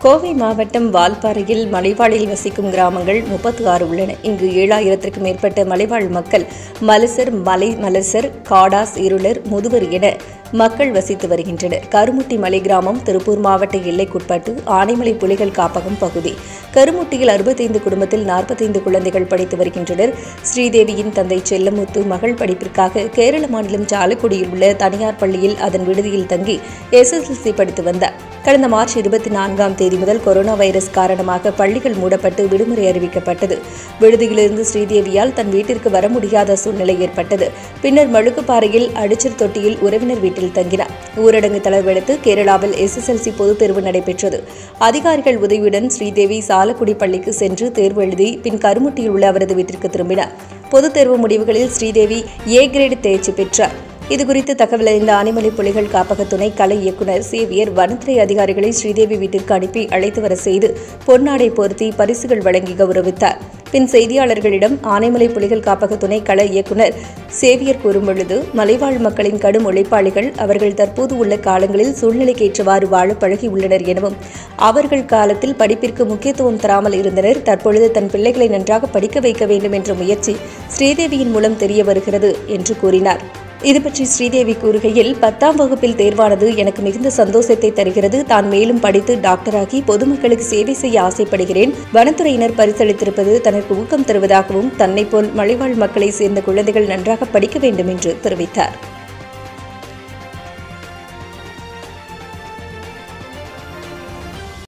கோவை மாவட்டம் வால்பாறையில் மலைவாழில் வசிக்கும் கிராமங்கள் முப்பத்தி ஆறு உள்ளன இங்கு ஏழாயிரத்திற்கும் மேற்பட்ட மலைவாழ் மக்கள் மலசர் மலை மலசர் காடாஸ் இருளர் முதுவர் என மக்கள் வசித்து வருகின்றனர் கருமுட்டி மலை கிராமம் திருப்பூர் மாவட்ட எல்லைக்குட்பட்டு ஆனைமலை புலிகள் காப்பகம் பகுதி கருமுட்டியில் அறுபத்தைந்து குடும்பத்தில் நாற்பத்தைந்து குழந்தைகள் படித்து வருகின்றனர் ஸ்ரீதேவியின் தந்தை செல்லமுத்து மகள் படிப்பிற்காக கேரள மாநிலம் சாலக்குடியில் உள்ள தனியார் பள்ளியில் அதன் விடுதியில் தங்கி எஸ்எஸ்எல்சி படித்து வந்தார் கடந்த மார்ச் இருபத்தி நான்காம் தேதி முதல் கொரோனா வைரஸ் காரணமாக பள்ளிகள் மூடப்பட்டு விடுமுறை அறிவிக்கப்பட்டது விடுதியிலிருந்து ஸ்ரீதேவியால் தன் வீட்டிற்கு வர முடியாத சூழ்நிலை ஏற்பட்டது பின்னர் மழுக்குப்பாறையில் அடிச்சர் தொட்டியில் உறவினர் வீட்டில் தங்கினார் ஊரடங்கு தளர்வெடுத்து கேரளாவில் எஸ்எஸ்எல்சி பொதுத் தேர்வு நடைபெற்றது அதிகாரிகள் உதவியுடன் ஸ்ரீதேவி சாலக்குடி பள்ளிக்கு சென்று தேர்வு எழுதி பின் கருமுட்டியில் உள்ள அவரது வீட்டிற்கு திரும்பினார் பொதுத் தேர்வு முடிவுகளில் ஸ்ரீதேவி ஏ கிரேடு தேர்ச்சி பெற்றார் இதுகுறித்து தகவல் அறிந்த ஆனைமலை புலிகள் காப்பக துணை கலை இயக்குநர் சேவியர் வனத்துறை அதிகாரிகளை ஸ்ரீதேவி வீட்டிற்கு அனுப்பி அழைத்து வர செய்து பொன்னாடை பொருத்தி பரிசுகள் வழங்கி கௌரவித்தார் பின் செய்தியாளர்களிடம் ஆனைமலை புலிகள் காப்பக துணை கள இயக்குநர் சேவியர் கூறும்பொழுது மலைவாழ் மக்களின் கடும் உழைப்பாளிகள் அவர்கள் தற்போது உள்ள காலங்களில் சூழ்நிலைக்கேற்றவாறு வாழ பழகியுள்ளனர் எனவும் அவர்கள் காலத்தில் படிப்பிற்கு முக்கியத்துவம் தராமல் இருந்தனர் தற்பொழுது தன் பிள்ளைகளை நன்றாக படிக்க வைக்க வேண்டும் என்ற முயற்சி ஸ்ரீதேவியின் மூலம் தெரிய வருகிறது என்று கூறினார் இது பற்றி ஸ்ரீதேவி கூறுகையில் பத்தாம் வகுப்பில் தேர்வானது எனக்கு மிகுந்த சந்தோஷத்தை தருகிறது தான் மேலும் படித்து டாக்டராகி பொதுமக்களுக்கு சேவை செய்ய ஆசைப்படுகிறேன் வனத்துறையினர் பரிசளித்திருப்பது தனக்கு ஊக்கம் தருவதாகவும் தன்னை போல் மலைவாழ் மக்களை சேர்ந்த குழந்தைகள் நன்றாக படிக்க வேண்டும் என்று தெரிவித்தார்